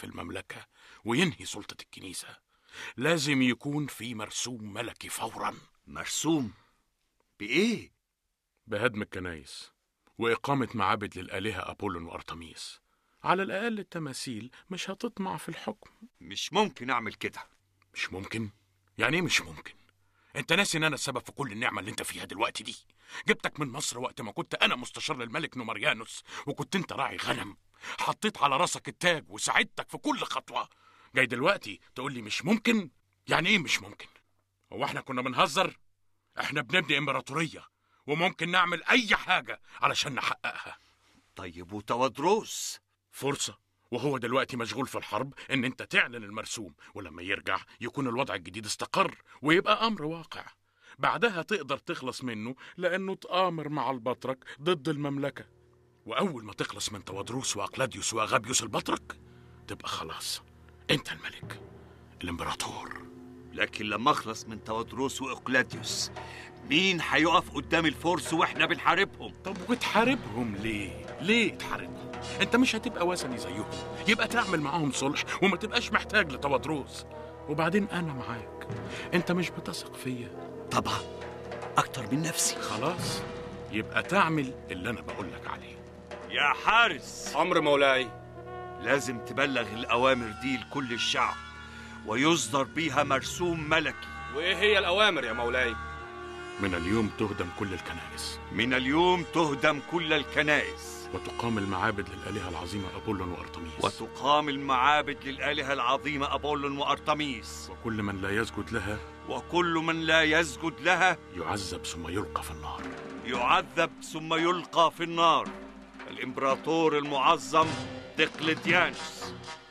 المملكة وينهي سلطة الكنيسة لازم يكون في مرسوم ملكي فورا مرسوم بإيه؟ بهدم الكنايس وإقامة معابد للآلهة أبولون وأرتميس على الأقل التماثيل مش هتطمع في الحكم مش ممكن أعمل كده مش ممكن يعني ايه مش ممكن انت ناسي ان انا السبب في كل النعمه اللي انت فيها دلوقتي دي جبتك من مصر وقت ما كنت انا مستشار للملك نومريانوس وكنت انت راعي غنم حطيت على راسك التاج وساعدتك في كل خطوه جاي دلوقتي تقول لي مش ممكن يعني ايه مش ممكن هو احنا كنا بنهزر احنا بنبني امبراطوريه وممكن نعمل اي حاجه علشان نحققها طيب وتودروس فرصة وهو دلوقتي مشغول في الحرب ان انت تعلن المرسوم ولما يرجع يكون الوضع الجديد استقر ويبقى امر واقع بعدها تقدر تخلص منه لانه تآمر مع البطرك ضد المملكة واول ما تخلص من توادروس واقلاديوس واغابيوس البطرك تبقى خلاص انت الملك الامبراطور لكن لما أخلص من تودروس وإقلاديوس مين هيقف قدام الفرس وإحنا بنحاربهم؟ طب وتحاربهم ليه؟ ليه تحاربهم؟ انت مش هتبقى وثني زيهم يبقى تعمل معاهم صلح وما تبقاش محتاج لتوادروس وبعدين انا معاك انت مش بتثق فيا طبعا أكتر من نفسي خلاص يبقى تعمل اللي انا بقولك عليه يا حارس أمر مولاي لازم تبلغ الأوامر دي لكل الشعب ويصدر بيها مرسوم ملكي وإيه هي الأوامر يا مولاي من اليوم تهدم كل الكنائس من اليوم تهدم كل الكنائس وتقام المعابد للآلهة العظيمة أبولون وأرتميس وتقام المعابد للآلهة العظيمة أبولون وأرتميس وكل من لا يسجد لها وكل من لا يسجد لها يعذب ثم يلقى في النار يعذب ثم يلقى في النار الإمبراطور المعظم دقلديانوس